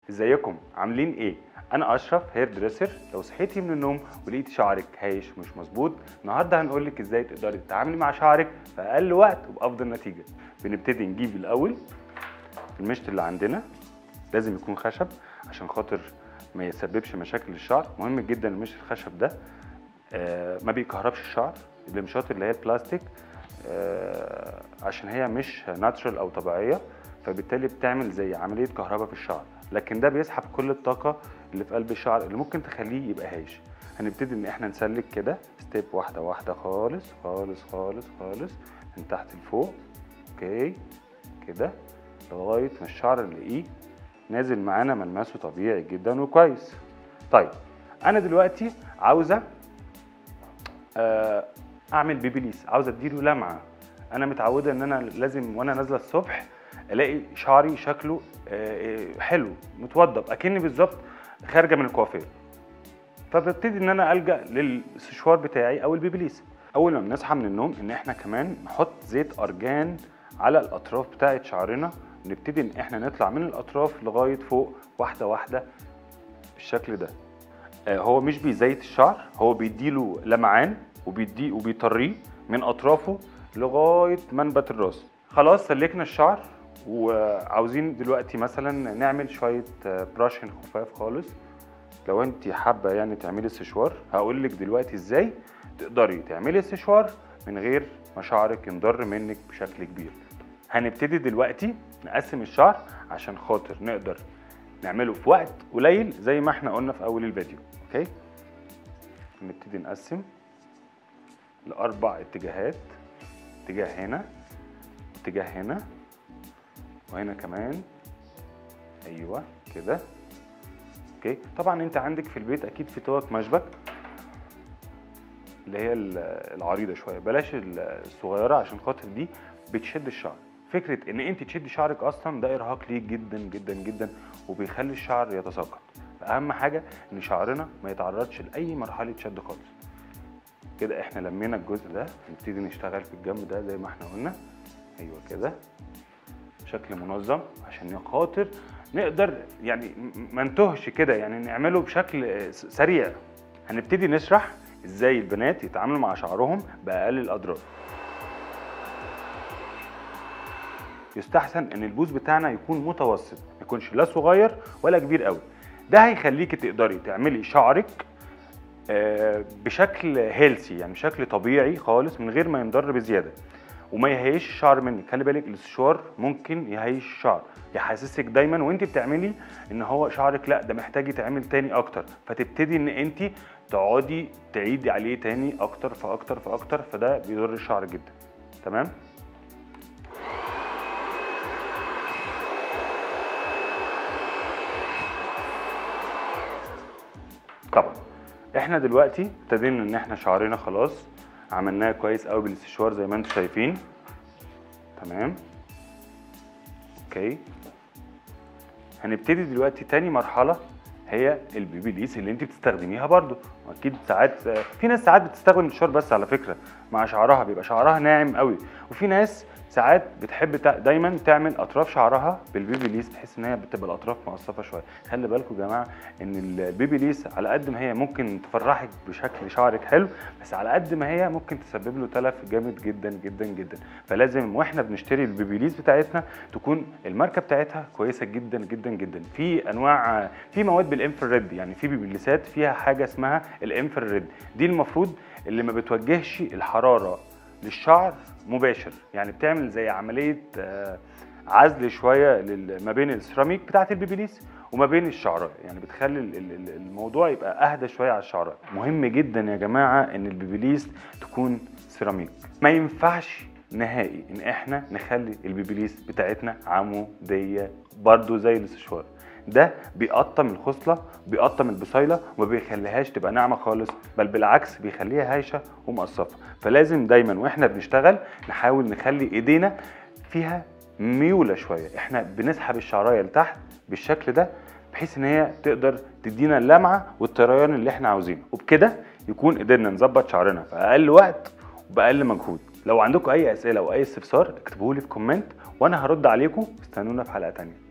ازيكم عاملين ايه انا اشرف هير دريسر لو صحيتي من النوم ولقيتي شعرك هايش مش مظبوط النهارده هنقول لك ازاي تقدري تتعاملي مع شعرك في اقل وقت وبافضل نتيجه بنبتدي نجيب الاول المشط اللي عندنا لازم يكون خشب عشان خاطر ما يسببش مشاكل للشعر مهم جدا المشط الخشب ده آه، ما بيكهربش الشعر المشاط اللي هي البلاستيك آه، عشان هي مش ناتشرال او طبيعيه فبالتالي بتعمل زي عمليه كهرباء في الشعر لكن ده بيسحب كل الطاقه اللي في قلب الشعر اللي ممكن تخليه يبقى هايش هنبتدي ان احنا نسلك كده ستيب واحده واحده خالص خالص خالص خالص من تحت لفوق اوكي كده لغايه ما الشعر نلاقيه نازل معانا ملمسه طبيعي جدا وكويس طيب انا دلوقتي عاوزه آه، اعمل بيبيليس عاوز اديله لمعه انا متعوده ان انا لازم وانا نازله الصبح الاقي شعري شكله آه، آه، حلو متوضب اكني بالظبط خارجه من الكوافير فببتدي ان انا الجا للسشوار بتاعي او البيبيليس اول ما بنصحى من النوم ان احنا كمان نحط زيت ارجان على الاطراف بتاعه شعرنا نبتدي ان احنا نطلع من الاطراف لغايه فوق واحده واحده بالشكل ده آه، هو مش بيزيت الشعر هو بيديله لمعان وبيدي وبيطريه من اطرافه لغايه منبت الراس خلاص سلكنا الشعر وعاوزين دلوقتي مثلا نعمل شويه آه، براشن خفاف خالص لو انت حابه يعني تعملي السشوار هقول لك دلوقتي ازاي تقدري تعملي السشوار من غير ما شعرك ينضر منك بشكل كبير هنبتدي دلوقتي نقسم الشعر عشان خاطر نقدر نعمله في وقت قليل زي ما احنا قلنا في اول الفيديو اوكي نبتدي نقسم لاربع اتجاهات اتجاه هنا اتجاه هنا وهنا كمان ايوه كده اوكي طبعا انت عندك في البيت اكيد في توك مشبك اللي هي ال- العريضه شويه بلاش ال- الصغيره عشان خاطر دي بتشد الشعر فكره ان انت تشدي شعرك اصلا ده ارهاق ليك جدا جدا جدا وبيخلي الشعر يتساقط اهم حاجه ان شعرنا ما يتعرضش لاي مرحله شد خالص كده احنا لمينا الجزء ده نبتدي نشتغل في الجنب ده زي ما احنا قلنا ايوه كده بشكل منظم عشان خاطر نقدر يعني م- ما نتوهش كده يعني نعمله بشكل آه، س- سريع هنبتدي نشرح ازاي البنات يتعاملوا مع شعرهم باقل الاضرار يستحسن ان البوز بتاعنا يكون متوسط ما يكونش لا صغير ولا كبير قوي ده هيخليكي تقدري تعملي شعرك آه، بشكل هيلسي يعني بشكل طبيعي خالص من غير ما ينضر بزياده وما يهيش الشعر منك خلي بالك الاستشوار ممكن يهيش الشعر يحسسك دايما وانت بتعملي ان هو شعرك لا ده محتاج يتعمل تاني اكتر فتبتدي ان انت تقعدي تعيدي عليه تاني اكتر فاكتر فاكتر فده بيضر الشعر جدا تمام طبعا احنا دلوقتي ابتدينا ان احنا شعرنا خلاص عملناه كويس قوي بالاستشوار زي ما انتم شايفين تمام اوكي هنبتدي دلوقتي تاني مرحله هي البيبيليس اللي انت بتستخدميها برضو واكيد ساعات في ناس ساعات بتستخدم الشعر بس على فكره مع شعرها بيبقى شعرها ناعم قوي وفي ناس ساعات بتحب تع- دايما تعمل اطراف شعرها بالبيبيليس بحيث ان هي بتبقى الاطراف مقصفه شويه خلي بالكم يا جماعه ان البيبيليس على قد ما هي ممكن تفرحك بشكل شعرك حلو بس على قد ما هي ممكن تسبب له تلف جامد جدا جدا جدا فلازم واحنا بنشتري البيبيليس بتاعتنا تكون الماركه بتاعتها كويسه جدا جدا جدا في انواع في مواد بالانفراريد يعني في بيبيليسات فيها حاجه اسمها الانفراريد دي المفروض اللي ما بتوجهش الحراره للشعر مباشر يعني بتعمل زي عمليه آه، عزل شويه لل- ما بين السيراميك بتاعت البيبيليس وما بين الشعراء يعني بتخلي ال- ال- ال- الموضوع يبقى اهدى شويه على الشعراء مهم جدا يا جماعه ان البيبيليس تكون سيراميك ما ينفعش نهائي ان احنا نخلي البيبيليس بتاعتنا عموديه برضو زي الاستشوار ده بيقطم الخصله بيقطم البصيله وما بيخليهاش تبقى ناعمه خالص بل بالعكس بيخليها هايشه ومقصفه فلازم دايما واحنا بنشتغل نحاول نخلي ايدينا فيها ميوله شويه احنا بنسحب الشعرايه لتحت بالشكل ده بحيث ان هي تقدر تدينا اللمعه والطريان اللي احنا عاوزينه وبكده يكون قدرنا نظبط شعرنا في اقل وقت وباقل مجهود لو عندكم اي اسئله او اي استفسار اكتبوه لي في كومنت وانا هرد عليكم استنونا في حلقه تانيه